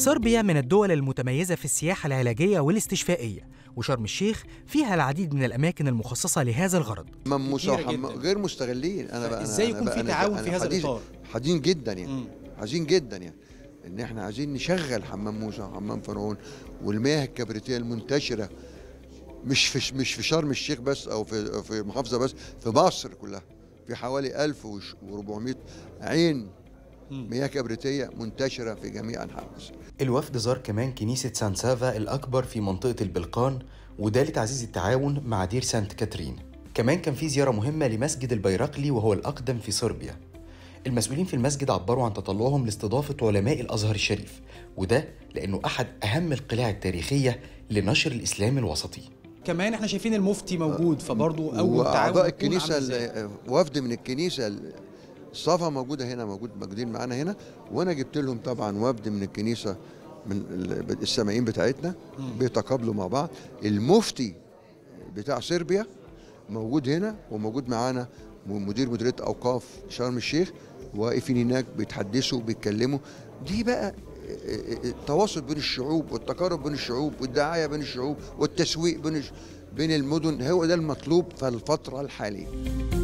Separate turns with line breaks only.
صربيا من الدول المتميزة في السياحة العلاجية والاستشفائية وشرم الشيخ فيها العديد من الأماكن المخصصة لهذا الغرض
حمام موسى
كتيرة
وحم...
جداً.
غير مستغلين انا بقى
إزاي
أنا
يكون في
بقى- أنا-
تعاون
أنا
في هذا
حزين-
الإطار؟
حزين جدا يعني
مم.
حزين جدا يعني ان احنا عايزين نشغل حمام موسى وحمام فرعون والمياه الكبريتيه المنتشره مش في مش في شرم الشيخ بس او في في محافظه بس في مصر كلها في حوالي 1400 عين مياه كبريتيه منتشره في جميع انحاء مصر
الوفد زار كمان كنيسة سان سافا الأكبر في منطقة البلقان وده لتعزيز التعاون مع دير سانت كاترين كمان كان في زيارة مهمة لمسجد البيرقلي وهو الأقدم في صربيا المسؤولين في المسجد عبروا عن تطلعهم لاستضافة علماء الأزهر الشريف وده لأنه أحد أهم القلاع التاريخية لنشر الإسلام الوسطي
كمان احنا شايفين المفتي موجود فبرضه اول تعاون
واعضاء
هيكون
الكنيسه
عامل إزاي؟
ال- وفد من الكنيسه ال- الصفا موجوده هنا موجود موجودين معانا هنا وانا جبت لهم طبعا وفد من الكنيسه من ال- السامعين بتاعتنا بيتقابلوا مع بعض المفتي بتاع صربيا موجود هنا وموجود معانا م- مدير مديريه اوقاف شرم الشيخ واقفين هناك بيتحدثوا بيتكلموا دي بقى التواصل بين الشعوب والتقارب بين الشعوب والدعايه بين الشعوب والتسويق بين الش- بين المدن هو ده المطلوب في الفتره الحاليه